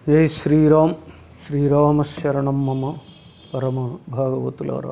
జై శ్రీరామ్ శ్రీరామశరణం మమ పరమ భాగవతులారా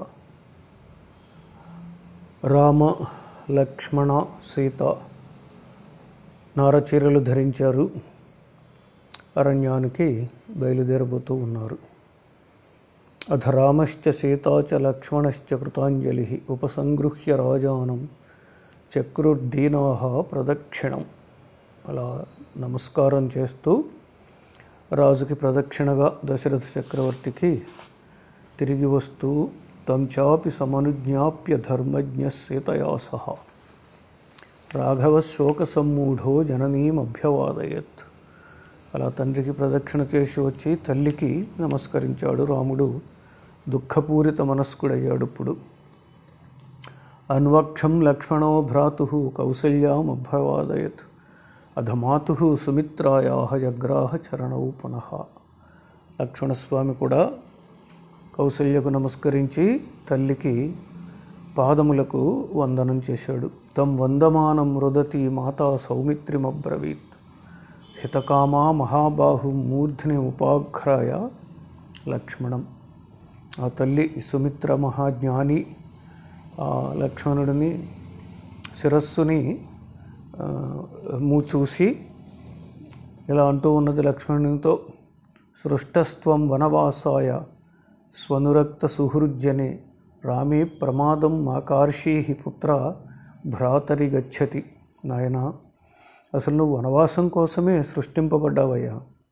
రామ లక్ష్మణ సీత నారచీరలు ధరించారు అరణ్యానికి బయలుదేరబోతూ ఉన్నారు అథ రామశ్చ సీతా చ లక్ష్మణశ్చ కృతాంజలి ఉపసంగృహ్య రాజానం చక్రుర్దీనా ప్రదక్షిణం అలా నమస్కారం చేస్తూ రాజుకి ప్రదక్షిణగా దశరథ చక్రవర్తికి తిరిగి వస్తూ తం చాపి సమనుజ్ఞాప్య ధర్మజ్ఞ సీతయా సహా రాఘవ శోక సమ్మూఢో జననీమభ్యవాదయత్ అలా తండ్రికి ప్రదక్షిణ చేసి వచ్చి తల్లికి నమస్కరించాడు రాముడు దుఃఖపూరిత మనస్కుడయ్యాడు ఇప్పుడు అన్వక్షం లక్ష్మణో భ్రాతు కౌసల్యామభ్యవాదయత్ అధమాతు సుమిత్రాయా జగ్రాహ చరణౌ పునః లక్ష్మణస్వామి కూడా కౌసల్యకు నమస్కరించి తల్లికి పాదములకు వందనం చేశాడు తం వందమానం రుదతి మాతా సౌమిత్రిమబ్రవీత్ హితకామా మహాబాహు మూర్ధ్ని ఉపాఘ్రాయ లక్ష్మణం ఆ తల్లి సుమిత్ర మహాజ్ఞాని ఆ లక్ష్మణుడిని శిరస్సుని ఆ, మూచూసి ఇలా అంటూ ఉన్నది లక్ష్మణునితో సృష్టస్త్వం వనవాసాయ స్వనురక్త సుహృజ్జనే రామే ప్రమాదం మాకార్షీ పుత్ర భ్రాతరి గచ్చతి నాయన అసలు నువ్వు వనవాసం కోసమే సృష్టింపబడ్డావయ్యా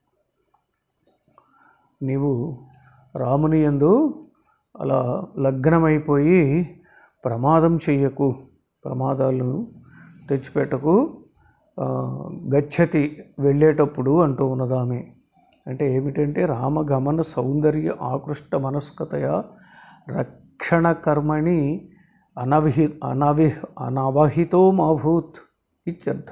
నీవు రాముని యందు అలా లగ్నమైపోయి ప్రమాదం చెయ్యకు ప్రమాదాలను తెచ్చిపెట్టకు ఆ, గచ్చతి వెళ్ళేటప్పుడు అంటూ ఉన్నదామె అంటే ఏమిటంటే రామగమన సౌందర్య ఆకృష్ట మనస్కతయ రక్షణ కర్మణి అనవిహి అనవి అనవహితో మాభూత్ ఇత్యర్థ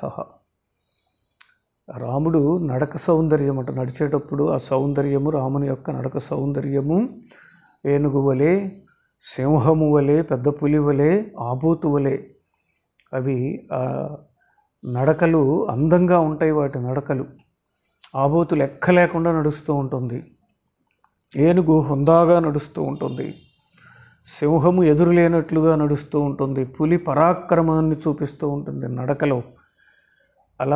రాముడు నడక సౌందర్యం అంట నడిచేటప్పుడు ఆ సౌందర్యము రాముని యొక్క నడక సౌందర్యము ఏనుగు వలె సింహము వలె పెద్ద పులి వలె ఆబూతు వలె అవి ఆ నడకలు అందంగా ఉంటాయి వాటి నడకలు ఆబోతు లెక్క లేకుండా నడుస్తూ ఉంటుంది ఏనుగు హుందాగా నడుస్తూ ఉంటుంది సింహము ఎదురు లేనట్లుగా నడుస్తూ ఉంటుంది పులి పరాక్రమాన్ని చూపిస్తూ ఉంటుంది నడకలో అలా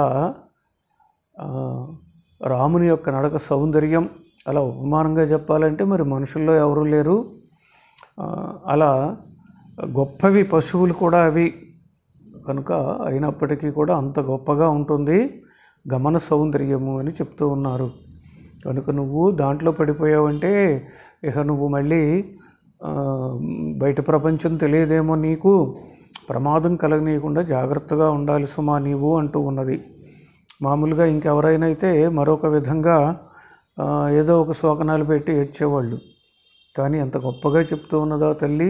ఆ, రాముని యొక్క నడక సౌందర్యం అలా ఉపమానంగా చెప్పాలంటే మరి మనుషుల్లో ఎవరు లేరు ఆ, అలా గొప్పవి పశువులు కూడా అవి కనుక అయినప్పటికీ కూడా అంత గొప్పగా ఉంటుంది గమన సౌందర్యము అని చెప్తూ ఉన్నారు కనుక నువ్వు దాంట్లో పడిపోయావంటే ఇక నువ్వు మళ్ళీ ఆ, బయట ప్రపంచం తెలియదేమో నీకు ప్రమాదం కలగనీయకుండా జాగ్రత్తగా ఉండాలి సుమా నీవు అంటూ ఉన్నది మామూలుగా ఇంకెవరైనా అయితే మరొక విధంగా ఆ, ఏదో ఒక శోకనాలు పెట్టి ఏడ్చేవాళ్ళు కానీ అంత గొప్పగా చెప్తూ ఉన్నదా తల్లి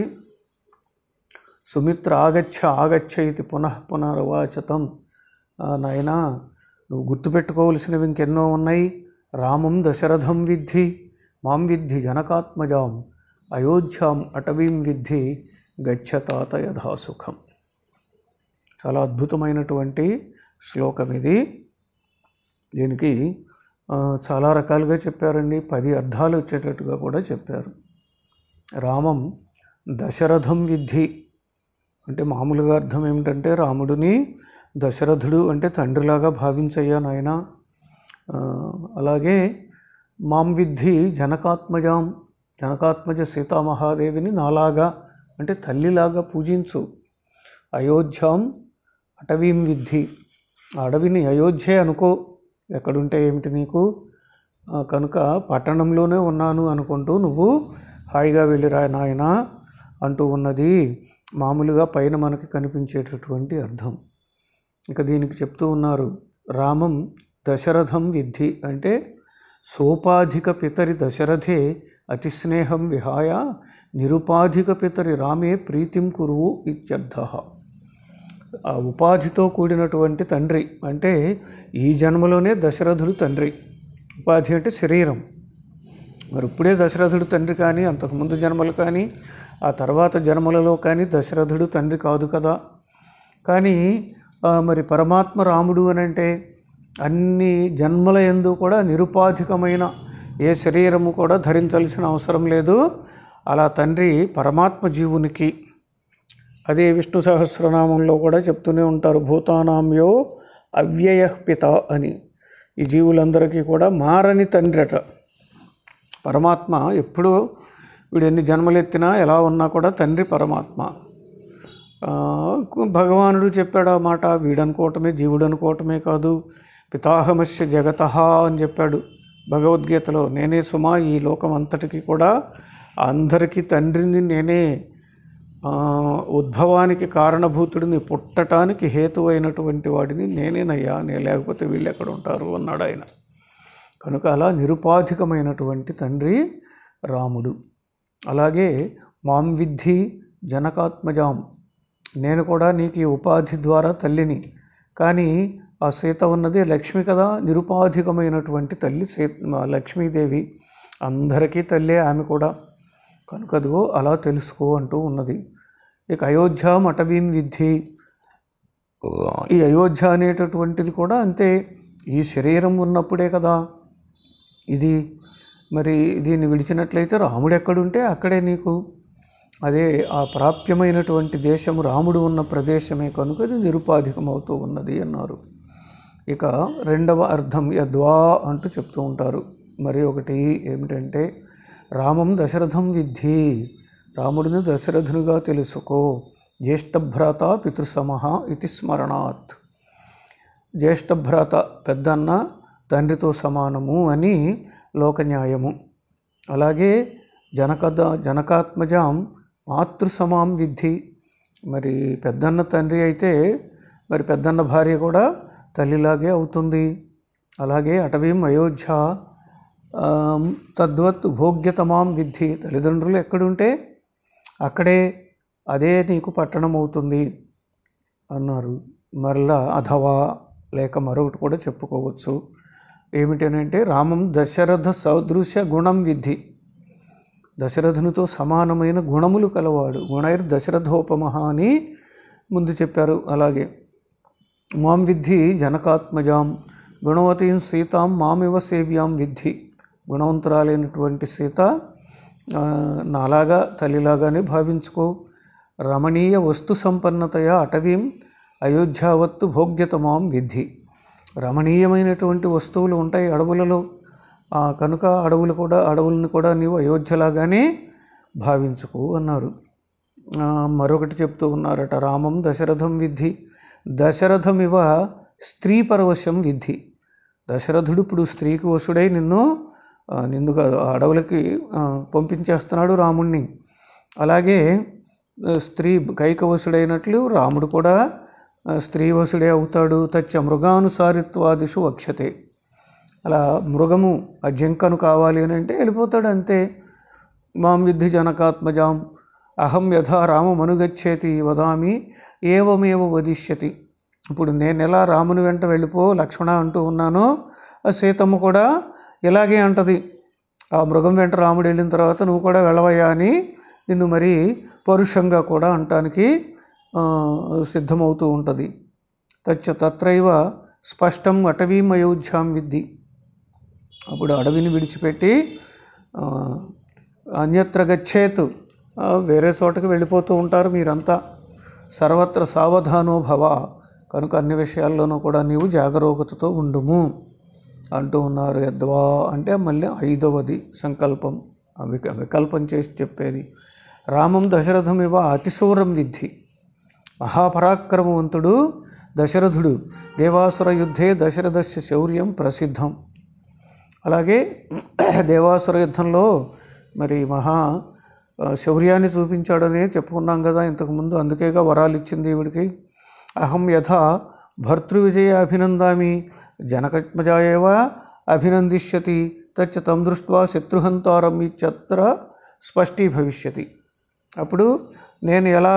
సుమిత్ర ఆగచ్చ ఆగచ్చ ఇది పునః పునర్వాచతం ఆ, నాయనా నువ్వు గుర్తుపెట్టుకోవలసినవి ఇంకెన్నో ఉన్నాయి రామం దశరథం విద్ధి మాం విద్ధి జనకాత్మజాం అయోధ్యాం అటవీం విద్ధి గచ్చతాత యథా సుఖం చాలా అద్భుతమైనటువంటి శ్లోకం ఇది దీనికి ఆ, చాలా రకాలుగా చెప్పారండి పది అర్థాలు వచ్చేటట్టుగా కూడా చెప్పారు రామం దశరథం విద్ధి అంటే మామూలుగా అర్థం ఏమిటంటే రాముడిని దశరథుడు అంటే తండ్రిలాగా భావించయ్యా నాయన ఆ, అలాగే మాం విద్ధి జనకాత్మజాం జనకాత్మజ సీతామహాదేవిని నాలాగా అంటే తల్లిలాగా పూజించు అయోధ్యాం అటవీం విద్ధి ఆ అడవిని అయోధ్య అనుకో ఎక్కడుంటే ఏమిటి నీకు ఆ, కనుక పట్టణంలోనే ఉన్నాను అనుకుంటూ నువ్వు హాయిగా వెళ్ళిరా నాయన అంటూ ఉన్నది మామూలుగా పైన మనకి కనిపించేటటువంటి అర్థం ఇక దీనికి చెప్తూ ఉన్నారు రామం దశరథం విద్ధి అంటే సోపాధిక పితరి దశరథే అతి స్నేహం విహాయ నిరుపాధిక పితరి రామే ప్రీతిం కురువు ఇత్యర్థ ఆ ఉపాధితో కూడినటువంటి తండ్రి అంటే ఈ జన్మలోనే దశరథుడు తండ్రి ఉపాధి అంటే శరీరం మరి ఇప్పుడే దశరథుడు తండ్రి కానీ అంతకుముందు జన్మలు కానీ ఆ తర్వాత జన్మలలో కానీ దశరథుడు తండ్రి కాదు కదా కానీ ఆ, మరి పరమాత్మ రాముడు అని అంటే అన్ని జన్మల ఎందు కూడా నిరుపాధికమైన ఏ శరీరము కూడా ధరించాల్సిన అవసరం లేదు అలా తండ్రి పరమాత్మ జీవునికి అదే విష్ణు సహస్రనామంలో కూడా చెప్తూనే ఉంటారు భూతానాంయో అవ్యయ పిత అని ఈ జీవులందరికీ కూడా మారని తండ్రి అట పరమాత్మ ఎప్పుడూ వీడు ఎన్ని జన్మలెత్తినా ఎలా ఉన్నా కూడా తండ్రి పరమాత్మ ఆ, భగవానుడు చెప్పాడు ఆ మాట వీడనుకోవటమే జీవుడు అనుకోవటమే కాదు పితాహమస్య జగత అని చెప్పాడు భగవద్గీతలో నేనే సుమా ఈ లోకం అంతటికి కూడా అందరికీ తండ్రిని నేనే ఆ, ఉద్భవానికి కారణభూతుడిని పుట్టటానికి హేతువైనటువంటి వాడిని నేనేనయ్యా నేను లేకపోతే వీళ్ళు ఎక్కడ ఉంటారు అన్నాడు ఆయన కనుక అలా నిరుపాధికమైనటువంటి తండ్రి రాముడు అలాగే మాం విద్ధి జనకాత్మజాం నేను కూడా నీకు ఈ ఉపాధి ద్వారా తల్లిని కానీ ఆ సీత ఉన్నది లక్ష్మి కదా నిరుపాధికమైనటువంటి తల్లి సీ లక్ష్మీదేవి అందరికీ తల్లే ఆమె కూడా కనుక అదిగో అలా తెలుసుకో అంటూ ఉన్నది ఇక అయోధ్య మటవీం విద్ధి ఈ అయోధ్య అనేటటువంటిది కూడా అంతే ఈ శరీరం ఉన్నప్పుడే కదా ఇది మరి దీన్ని విడిచినట్లయితే రాముడు ఎక్కడుంటే అక్కడే నీకు అదే ఆ ప్రాప్యమైనటువంటి దేశము రాముడు ఉన్న ప్రదేశమే కనుక ఇది నిరుపాధికమవుతూ ఉన్నది అన్నారు ఇక రెండవ అర్థం యద్వా అంటూ చెప్తూ ఉంటారు మరి ఒకటి ఏమిటంటే రామం దశరథం విద్ధి రాముడిని దశరథునిగా తెలుసుకో జ్యేష్ఠభ్రాత పితృసమః ఇది స్మరణాత్ జ్యేష్ఠభ్రాత పెద్దన్న తండ్రితో సమానము అని లోకన్యాయము అలాగే జనకద జనకాత్మజాం మాతృసమాం విద్ధి మరి పెద్దన్న తండ్రి అయితే మరి పెద్దన్న భార్య కూడా తల్లిలాగే అవుతుంది అలాగే అటవీం అయోధ్య ఆమ్, తద్వత్ భోగ్యతమాం విద్ధి తల్లిదండ్రులు ఎక్కడుంటే అక్కడే అదే నీకు పట్టణం అవుతుంది అన్నారు మరలా అథవా లేక మరొకటి కూడా చెప్పుకోవచ్చు ఏమిటనంటే రామం దశరథ సదృశ్య గుణం విద్ధి దశరథునితో సమానమైన గుణములు కలవాడు గుణైర్ దశరథోపమహ అని ముందు చెప్పారు అలాగే మాం విద్ధి జనకాత్మజాం గుణవతీం సీతాం మామివ సేవ్యాం విద్ధి గుణవంతురాలైనటువంటి సీత ఆ, నాలాగా తల్లిలాగానే భావించుకో రమణీయ వస్తు సంపన్నతయ అటవీం అయోధ్యావత్తు భోగ్యతమాం విద్ధి రమణీయమైనటువంటి వస్తువులు ఉంటాయి అడవులలో ఆ, కనుక అడవులు కూడా అడవులను కూడా నీవు అయోధ్యలాగానే భావించుకో అన్నారు ఆ, మరొకటి చెప్తూ ఉన్నారట రామం దశరథం విద్ధి దశరథమివ స్త్రీ పరవశం విద్ధి దశరథుడు ఇప్పుడు స్త్రీకి వశుడై నిన్ను ఆ, నిన్ను కాదు, ఆ అడవులకి ఆ, పంపించేస్తున్నాడు రాముణ్ణి అలాగే ఆ, స్త్రీ కైకవశుడైనట్లు రాముడు కూడా ఆ, స్త్రీ వశుడే అవుతాడు తచ్చ మృగానుసారిత్వాదిషు వక్షతే అలా మృగము ఆ జింకను కావాలి అని అంటే వెళ్ళిపోతాడు అంతే మాం విద్ధి జనకాత్మజాం అహం యథా రామమనుగచ్చేతి వదామి ఏవమేవ వదిష్యతి ఇప్పుడు నేను ఎలా రాముని వెంట వెళ్ళిపో లక్ష్మణ అంటూ ఉన్నానో ఆ సీతమ్మ కూడా ఇలాగే అంటది ఆ మృగం వెంట రాముడు వెళ్ళిన తర్వాత నువ్వు కూడా వెళ్ళవయ్యా అని నిన్ను మరి పరుషంగా కూడా అంటానికి ఆ, సిద్ధమవుతూ ఉంటుంది తచ్చ తత్రైవ స్పష్టం అటవీం అయోధ్యాం విద్ధి అప్పుడు అడవిని విడిచిపెట్టి ఆ, అన్యత్ర గచ్చేత్ ఆ, వేరే చోటకి వెళ్ళిపోతూ ఉంటారు మీరంతా సర్వత్ర సావధానో భవ కనుక అన్ని విషయాల్లోనూ కూడా నీవు జాగరూకతతో ఉండుము అంటూ ఉన్నారు యద్వా అంటే మళ్ళీ ఐదవది సంకల్పం ఆ విక వికల్పం చేసి చెప్పేది రామం దశరథం ఇవ అతిశూరం విద్ధి మహాపరాక్రమవంతుడు దశరథుడు దేవాసుర యుద్ధే దశరథస్య శౌర్యం ప్రసిద్ధం అలాగే దేవాసుర యుద్ధంలో మరి మహా ఆ, శౌర్యాన్ని చూపించాడనే చెప్పుకున్నాం కదా ఇంతకుముందు అందుకేగా వరాలు ఇచ్చింది ఈవిడికి అహం యథా భర్తృవిజయ అభినందామి జనకత్మజాయేవ అభినందిష్యతి తచ్చ తం దృష్ట్వా శత్రుహంతారం ఇత్యత్ర స్పష్టీభవిష్యతి అప్పుడు నేను ఎలా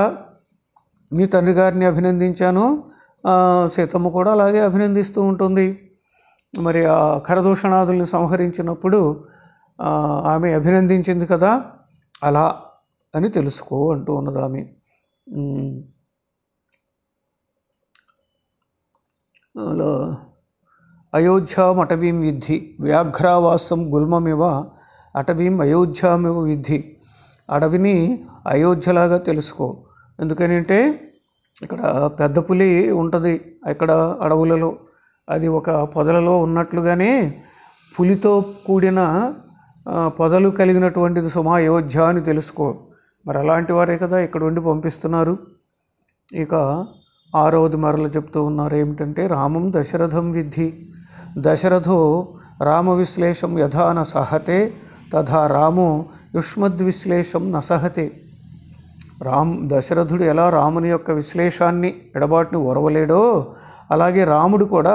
మీ తండ్రి గారిని అభినందించాను ఆ, సీతమ్మ కూడా అలాగే అభినందిస్తూ ఉంటుంది మరి ఆ ఖరదూషణాదుల్ని సంహరించినప్పుడు ఆ, ఆమె అభినందించింది కదా అలా అని తెలుసుకో అంటూ ఉన్నది ఆమె ఉమ్. అలా అయోధ్యాం అటవీం విద్ధి వ్యాఘ్రావాసం గుల్మమివ అటవీం అయోధ్యామివ విద్ధి అడవిని అయోధ్యలాగా తెలుసుకో ఎందుకని అంటే ఇక్కడ పెద్ద పులి ఉంటుంది ఇక్కడ అడవులలో అది ఒక పొదలలో ఉన్నట్లుగానే పులితో కూడిన ఆ, పొదలు కలిగినటువంటిది సుమా అయోధ్య అని తెలుసుకో మరి అలాంటి వారే కదా ఇక్కడ ఉండి పంపిస్తున్నారు ఇక ఆరవది మరల చెప్తూ ఉన్నారు ఏమిటంటే రామం దశరథం విద్ధి దశరథో రామ విశ్లేషం యథా న సహతే తథా రామో యుష్మద్విశ్లేషం న సహతే రామ్ దశరథుడు ఎలా రాముని యొక్క విశ్లేషాన్ని ఎడబాటుని ఓరవలేడో అలాగే రాముడు కూడా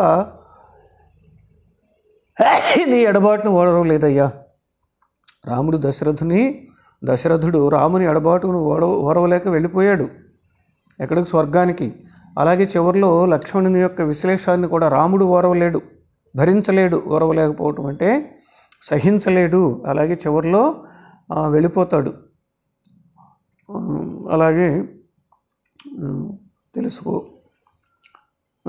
నీ ఎడబాటును ఓడవలేదయ్యా రాముడు దశరథుని దశరథుడు రాముని ఎడబాటును ఓడ ఓరవలేక వెళ్ళిపోయాడు ఎక్కడికి స్వర్గానికి అలాగే చివరిలో లక్ష్మణుని యొక్క విశ్లేషాన్ని కూడా రాముడు ఓరవలేడు భరించలేడు ఓరవలేకపోవటం అంటే సహించలేడు అలాగే చివరిలో ఆ, వెళ్ళిపోతాడు ఆ, అలాగే ఆ, తెలుసుకో ఆ,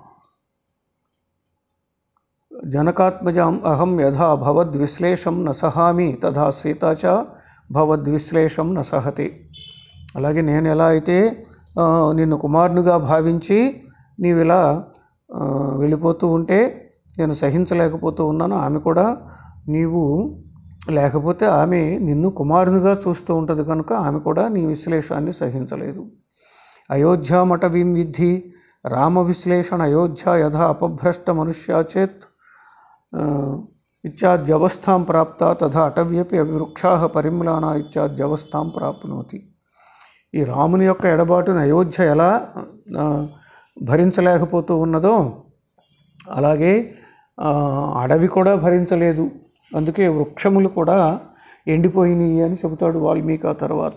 జనకాత్మజాం అహం యథా భవద్విశ్లేషం న సహామి తథా సీత చ భవద్విశ్లేషం న సహతి అలాగే నేను ఎలా అయితే ఆ, నిన్ను కుమారునిగా భావించి నీవు ఇలా ఆ, వెళ్ళిపోతూ ఉంటే నేను సహించలేకపోతూ ఉన్నాను ఆమె కూడా నీవు లేకపోతే ఆమె నిన్ను కుమారునిగా చూస్తూ ఉంటుంది కనుక ఆమె కూడా నీ విశ్లేషాన్ని సహించలేదు అయోధ్యామటవీం విద్ధి రామ విశ్లేషణ అయోధ్య యథా అపభ్రష్ట మనుష్యా చేత్ ఇత్యాద్యవస్థాం ప్రాప్త తథా అటవ్యపి వృక్షా పరిమ్లానా ఇత్యాద్యవస్థాం ప్రాప్నోతి ఈ రాముని యొక్క ఎడబాటును అయోధ్య ఎలా ఆ, భరించలేకపోతూ ఉన్నదో అలాగే ఆ, అడవి కూడా భరించలేదు అందుకే వృక్షములు కూడా ఎండిపోయినాయి అని చెబుతాడు వాల్మీకి ఆ తర్వాత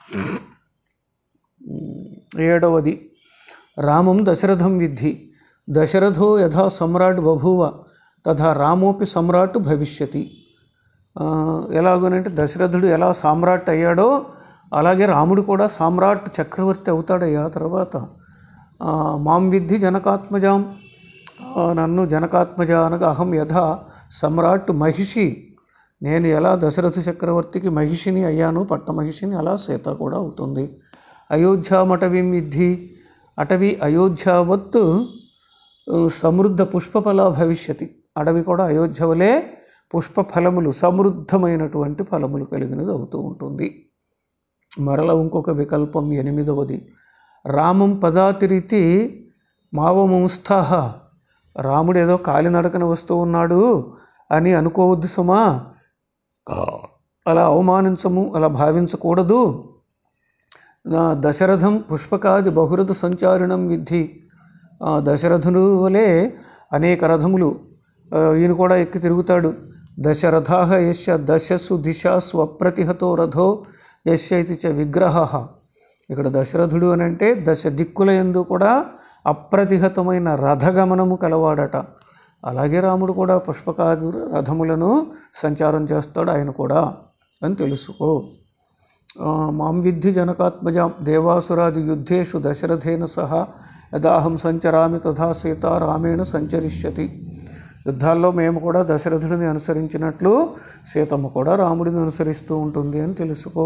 ఏడవది రామం దశరథం విద్ధి దశరథో యథా సమ్రాట్ బభూవ తథా రామోపి సమ్రాట్ భవిష్యతి ఆ, ఎలాగోనంటే దశరథుడు ఎలా సామ్రాట్ అయ్యాడో అలాగే రాముడు కూడా సామ్రాట్ చక్రవర్తి అవుతాడయ్యా తర్వాత ఆ, మాం విద్ధి జనకాత్మజాం ఆ, నన్ను జనకాత్మజ అనగా అహం యథా సమ్రాట్ మహిషి నేను ఎలా దశరథ చక్రవర్తికి మహిషిని అయ్యాను పట్ట మహిషిని అలా సీత కూడా అవుతుంది అయోధ్యామటవీం విద్ధి అటవీ అయోధ్యావత్ ఆ, సమృద్ధ పుష్పఫల భవిష్యతి అడవి కూడా అయోధ్య వలె పుష్ప ఫలములు సమృద్ధమైనటువంటి ఫలములు కలిగినది అవుతూ ఉంటుంది మరల ఇంకొక వికల్పం ఎనిమిదవది రామం పదాతిరితి మావమంస్థాహ రాముడు ఏదో కాలినడకన వస్తూ ఉన్నాడు అని అనుకోవద్దు సుమా అలా అవమానించము అలా భావించకూడదు నా దశరథం పుష్పకాది బహురథ సంచారిణం విద్ధి ఆ దశరథుడు వలె అనేక రథములు ఆ, ఈయన కూడా ఎక్కి తిరుగుతాడు దశరథా యశ దశసు దిశాసు అప్రతిహతో రథో యశ ఇది చ విగ్రహ ఇక్కడ దశరథుడు అని అంటే దశ దిక్కుల ఎందు కూడా అప్రతిహతమైన రథగమనము కలవాడట అలాగే రాముడు కూడా పుష్పకాదు రథములను సంచారం చేస్తాడు ఆయన కూడా అని తెలుసుకో ఆ, మాం విద్ధి జనకాత్మజాం దేవాసురాది యుద్ధేషు దశరథేన సహా యదాహం సంచరామి తథా సీత రామేణ సంచరిష్యతి యుద్ధాల్లో మేము కూడా దశరథుడిని అనుసరించినట్లు సీతమ్మ కూడా రాముడిని అనుసరిస్తూ ఉంటుంది అని తెలుసుకో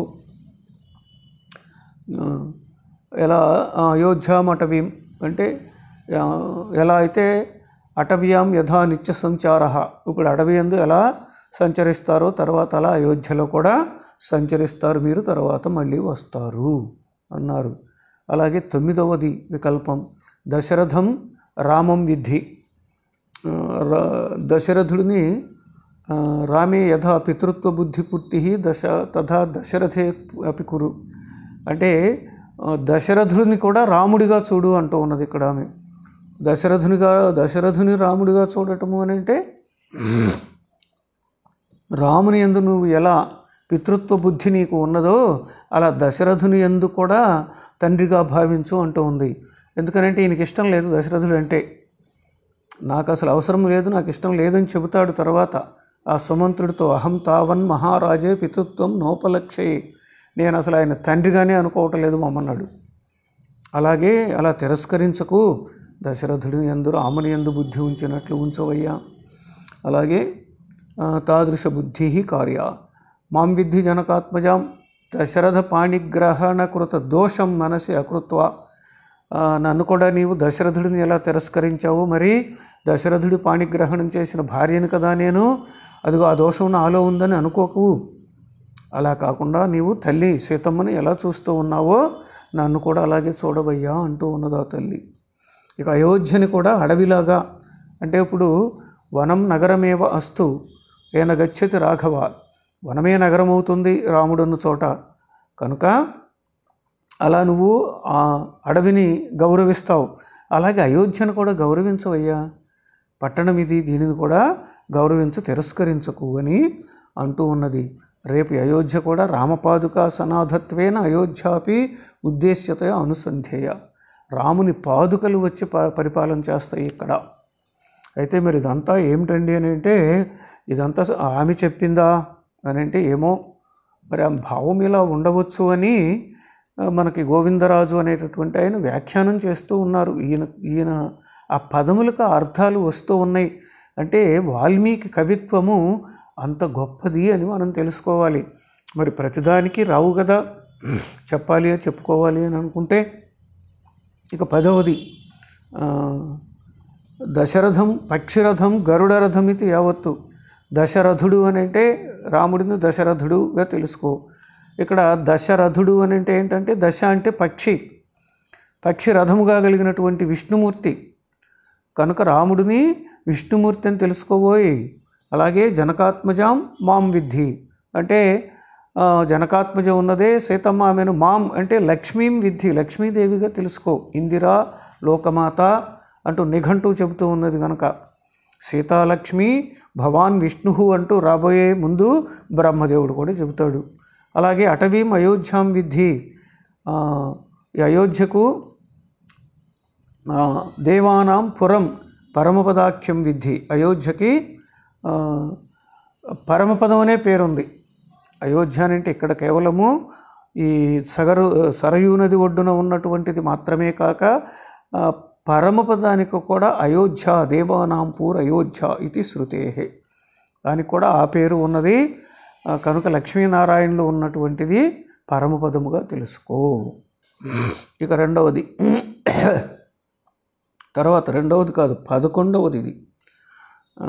ఆ, ఎలా ఆ, అయోధ్యాం అటవీం అంటే ఆ, ఎలా అయితే అటవ్యాం యథా నిత్య సంచార ఇప్పుడు అడవి ఎందు ఎలా సంచరిస్తారో తర్వాత అలా అయోధ్యలో కూడా సంచరిస్తారు మీరు తర్వాత మళ్ళీ వస్తారు అన్నారు అలాగే తొమ్మిదవది వికల్పం దశరథం రామం విద్ధి ఆ, రా- దశరథుడిని ఆ, రామే యథా పితృత్వ బుద్ధి పుట్టి దశ తథా దశరథే అపి కురు అంటే ఆ, దశరథుడిని కూడా రాముడిగా చూడు అంటూ ఉన్నది ఇక్కడ ఆమె దశరథునిగా దశరథుని రాముడిగా చూడటము అని అంటే రాముని ఎందు నువ్వు ఎలా పితృత్వ బుద్ధి నీకు ఉన్నదో అలా దశరథుని ఎందు కూడా తండ్రిగా భావించు అంటూ ఉంది ఎందుకనంటే ఈయనకి ఇష్టం లేదు దశరథుడు అంటే నాకు అసలు అవసరం లేదు నాకు ఇష్టం లేదని చెబుతాడు తర్వాత ఆ సుమంత్రుడితో అహం తావన్ మహారాజే పితృత్వం నోపలక్షయే నేను అసలు ఆయన తండ్రిగానే అనుకోవటం లేదు మమ్మన్నాడు అలాగే అలా తిరస్కరించకు దశరథుడిని ఎందు రాముని ఎందు బుద్ధి ఉంచినట్లు ఉంచవయ్యా అలాగే ఆ, తాదృశ బుద్ధి కార్య మాం విద్ధి జనకాత్మజాం దశరథ పాణిగ్రహణ కృత దోషం మనసి అకృత్వ ఆ, నన్ను కూడా నీవు దశరథుడిని ఎలా తిరస్కరించావు మరి దశరథుడి పాణిగ్రహణం చేసిన భార్యను కదా నేను అదిగో ఆ దోషం నాలో ఉందని అనుకోకు అలా కాకుండా నీవు తల్లి సీతమ్మని ఎలా చూస్తూ ఉన్నావో నన్ను కూడా అలాగే చూడవయ్యా అంటూ ఉన్నదా తల్లి ఇక అయోధ్యని కూడా అడవిలాగా అంటే ఇప్పుడు వనం నగరమేవ అస్తు ఏన గచ్చతి రాఘవ వనమే నగరం అవుతుంది రాముడున్న చోట కనుక అలా నువ్వు ఆ అడవిని గౌరవిస్తావు అలాగే అయోధ్యను కూడా గౌరవించవయ్యా పట్టణం ఇది దీనిని కూడా గౌరవించు తిరస్కరించకు అని అంటూ ఉన్నది రేపు అయోధ్య కూడా రామపాదుక సనాథత్వేన అయోధ్యాపి ఉద్దేశ్యత అనుసంధేయ రాముని పాదుకలు వచ్చి ప పరిపాలన చేస్తాయి ఇక్కడ అయితే మరి ఇదంతా ఏమిటండి అని అంటే ఇదంతా స- ఆమె చెప్పిందా అని అంటే ఏమో మరి ఆ భావం ఇలా ఉండవచ్చు అని ఆ, మనకి గోవిందరాజు అనేటటువంటి ఆయన వ్యాఖ్యానం చేస్తూ ఉన్నారు ఈయన ఈయన ఆ పదములకు ఆ అర్థాలు వస్తూ ఉన్నాయి అంటే వాల్మీకి కవిత్వము అంత గొప్పది అని మనం తెలుసుకోవాలి మరి ప్రతిదానికి రావు కదా చెప్పాలి అని చెప్పుకోవాలి అని అనుకుంటే ఇక పదవది ఆ, దశరథం పక్షిరథం గరుడరథం ఇది యావత్తు దశరథుడు అని అంటే రాముడిని దశరథుడుగా తెలుసుకో ఇక్కడ దశరథుడు అని అంటే ఏంటంటే దశ అంటే పక్షి పక్షి రథముగా కలిగినటువంటి విష్ణుమూర్తి కనుక రాముడిని విష్ణుమూర్తి అని తెలుసుకోబోయి అలాగే జనకాత్మజాం మాం విద్ధి అంటే ఆ, జనకాత్మజ ఉన్నదే సీతమ్మ ఆమెను మాం అంటే లక్ష్మీం విద్ధి లక్ష్మీదేవిగా తెలుసుకో ఇందిరా లోకమాత అంటూ నిఘంటూ చెబుతూ ఉన్నది కనుక సీతాలక్ష్మి భవాన్ విష్ణు అంటూ రాబోయే ముందు బ్రహ్మదేవుడు కూడా చెబుతాడు అలాగే అటవీం అయోధ్యాం విద్ధి ఆ, ఈ అయోధ్యకు ఆ, దేవానాం పురం పరమపదాఖ్యం విద్ధి అయోధ్యకి ఆ, పరమపదం అనే పేరుంది అయోధ్య అని అంటే ఇక్కడ కేవలము ఈ సగరు సరయూ నది ఒడ్డున ఉన్నటువంటిది మాత్రమే కాక ఆ, పరమపదానికి కూడా అయోధ్య దేవానాం పూర్ అయోధ్య ఇది శృతే దానికి కూడా ఆ పేరు ఉన్నది ఆ, కనుక లక్ష్మీనారాయణలో ఉన్నటువంటిది పరమపదముగా తెలుసుకో ఇక రెండవది తర్వాత రెండవది కాదు పదకొండవది ఇది ఆ,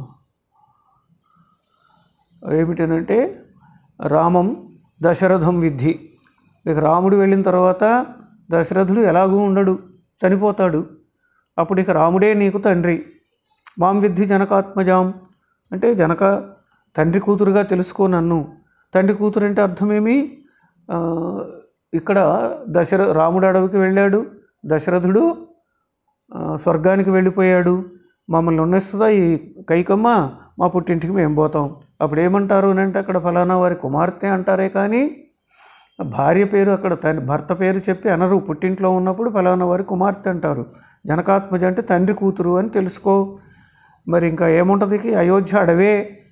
ఏమిటనంటే రామం దశరథం విద్ధి ఇక రాముడు వెళ్ళిన తర్వాత దశరథుడు ఎలాగూ ఉండడు చనిపోతాడు అప్పుడు ఇక రాముడే నీకు తండ్రి మాం విద్ధి జనకాత్మజాం అంటే జనక తండ్రి కూతురుగా తెలుసుకో నన్ను తండ్రి కూతురు అంటే అర్థమేమి ఆ, ఇక్కడ దశర రాముడు అడవికి వెళ్ళాడు దశరథుడు ఆ, స్వర్గానికి వెళ్ళిపోయాడు మమ్మల్ని ఉన్నస్తుందా ఈ కైకమ్మ మా పుట్టింటికి మేము పోతాం అప్పుడు ఏమంటారు అని అంటే అక్కడ ఫలానా వారి కుమార్తె అంటారే కానీ భార్య పేరు అక్కడ తన భర్త పేరు చెప్పి అనరు పుట్టింట్లో ఉన్నప్పుడు ఫలానా వారి కుమార్తె అంటారు జనకాత్మజ అంటే తండ్రి కూతురు అని తెలుసుకో మరి ఇంకా ఏముంటుంది ఇక అయోధ్య అడవే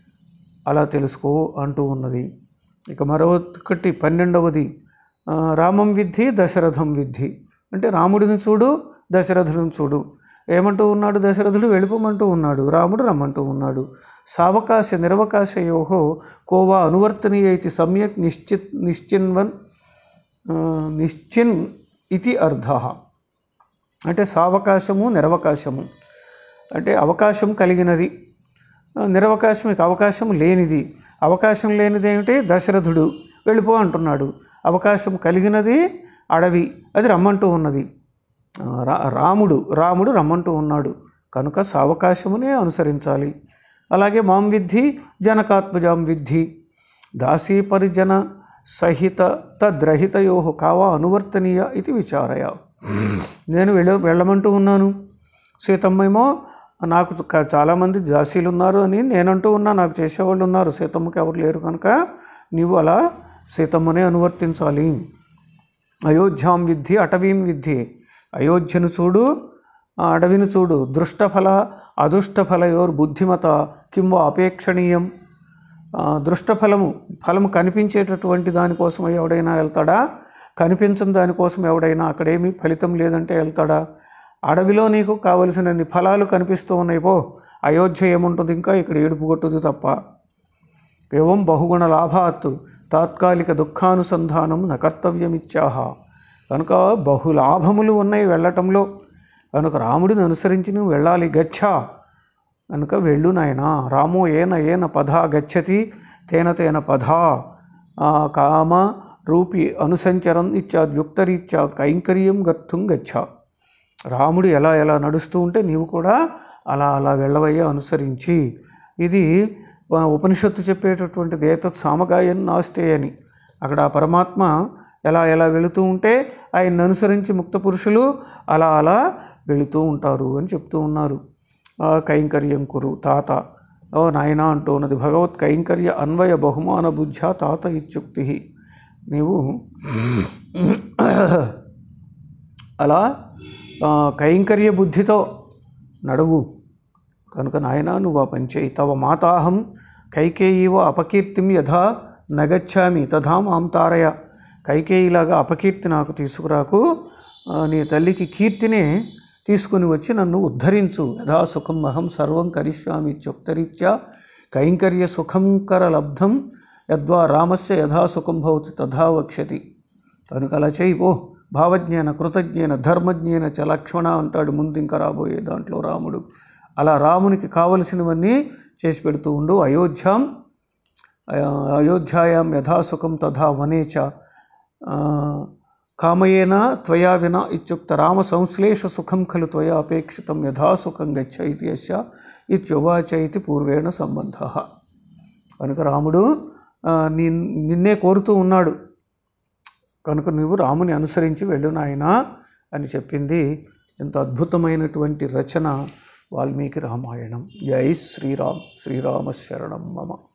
అలా తెలుసుకో అంటూ ఉన్నది ఇక మరొకటి పన్నెండవది ఆ, రామం విద్ధి దశరథం విద్ధి అంటే రాముడిని చూడు దశరథుడిని చూడు ఏమంటూ ఉన్నాడు దశరథుడు వెళ్ళిపోమంటూ ఉన్నాడు రాముడు రమ్మంటూ ఉన్నాడు సావకాశ నిరవకాశయోహో కోవా అనువర్తనీయ ఇది సమ్యక్ నిశ్చిత్ నిశ్చిన్వన్ ఆ, నిశ్చిన్ ఇది అర్థ అంటే సావకాశము నిరవకాశము అంటే అవకాశం కలిగినది ఆ, నిరవకాశం ఇక అవకాశం లేనిది అవకాశం లేనిది ఏమిటి దశరథుడు వెళ్ళిపో అంటున్నాడు అవకాశం కలిగినది అడవి అది రమ్మంటూ ఉన్నది ఆ, రా రాముడు రాముడు రమ్మంటూ ఉన్నాడు కనుక సావకాశమునే అనుసరించాలి అలాగే మాం విద్ధి జనకాత్మజాం విద్ధి దాసీ పరిజన సహిత తద్రహితయో కావా అనువర్తనీయ ఇది విచారయ నేను వెళ్ళ వెళ్ళమంటూ ఉన్నాను సీతమ్మేమో నాకు క- చాలామంది దాసీలు ఉన్నారు అని నేనంటూ ఉన్నా నాకు చేసేవాళ్ళు ఉన్నారు సీతమ్మకి ఎవరు లేరు కనుక నీవు అలా సీతమ్మనే అనువర్తించాలి అయోధ్యాం విద్ధి అటవీం విద్ధి అయోధ్యను చూడు ఆ అడవిని చూడు దృష్టఫల అదృష్టఫలయోర్ బుద్ధిమత కింవ అపేక్షణీయం ఆ, దృష్టఫలము ఫలము కనిపించేటటువంటి దానికోసం ఎవడైనా వెళ్తాడా కనిపించని దానికోసం ఎవడైనా అక్కడేమీ ఫలితం లేదంటే వెళ్తాడా అడవిలో నీకు కావలసినన్ని ఫలాలు కనిపిస్తూ ఉన్నాయి పో అయోధ్య ఏముంటుంది ఇంకా ఇక్కడ ఏడుపు కొట్టుది తప్ప ఏవం బహుగుణ లాభాత్ తాత్కాలిక దుఃఖానుసంధానం నకర్తవ్యమిత్యాహ కనుక బహులాభములు ఉన్నాయి వెళ్ళటంలో కనుక రాముడిని అనుసరించి నువ్వు వెళ్ళాలి గచ్చ కనుక వెళ్ళు నాయన రామో ఏన ఏన పథ గచ్చతి తేన తేన పథ ఆ, కామ రూపి అనుసంచరం ఇత్యాద్యుక్తరీత్యా కైంకర్యం గర్తుం గచ్చ రాముడు ఎలా ఎలా నడుస్తూ ఉంటే నీవు కూడా అలా అలా వెళ్ళవయ్యా అనుసరించి ఇది ఆ, ఉపనిషత్తు చెప్పేటటువంటిది ఏతత్ సామగాయన్ నాస్తే అని అక్కడ ఆ పరమాత్మ ఎలా ఎలా వెళుతూ ఉంటే ఆయన్ని అనుసరించి ముక్త పురుషులు అలా అలా వెళుతూ ఉంటారు అని చెప్తూ ఉన్నారు ఆ, కైంకర్యం కురు తాత ఓ నాయన అంటూ ఉన్నది భగవత్ కైంకర్య అన్వయ బహుమాన బుద్ధ తాత ఇత్యుక్తి నీవు అలా ఆ, కైంకర్య బుద్ధితో నడువు కనుక నాయన నువ్వు ఆ పని చేయి తవ మాతాహం కైకేయీవ అపకీర్తిం యథా నగచ్చామి తథా మాం తారయ కైకేయిలాగా అపకీర్తి నాకు తీసుకురాకు ఆ, నీ తల్లికి కీర్తిని తీసుకుని వచ్చి నన్ను ఉద్ధరించు యథా సుఖం అహం సర్వం కరిష్యామి ఇత్యుక్తరీత్యా కైంకర్య సుఖంకర లబ్ధం యద్వా రామస్య యథా సుఖం భవతి తథా వక్ష్యతి కనుక అలా చేయి పో భావజ్ఞాన కృతజ్ఞాన ధర్మజ్ఞాన చ లక్ష్మణ అంటాడు ముందు ఇంకా రాబోయే దాంట్లో రాముడు అలా రామునికి కావలసినవన్నీ చేసి పెడుతూ ఉండు అయోధ్యాం అయో- అయోధ్యాయాం యథాసుఖం తథా వనే చ ఆ, కామయేన త్వయా వినా ఇత్యుక్త రామ సంశ్లేష సుఖం ఖలు త్వయా అపేక్షితం యథాసుఖం గచ్చ ఇది యస్య ఇత్యువాచ ఇది పూర్వేణ సంబంధ కనుక రాముడు ఆ, నీ నిన్నే కోరుతూ ఉన్నాడు కనుక నువ్వు రాముని అనుసరించి వెళ్ళు నాయనా అని చెప్పింది ఎంత అద్భుతమైనటువంటి రచన వాల్మీకి రామాయణం జై శ్రీరామ్ శ్రీరామ శరణం మమ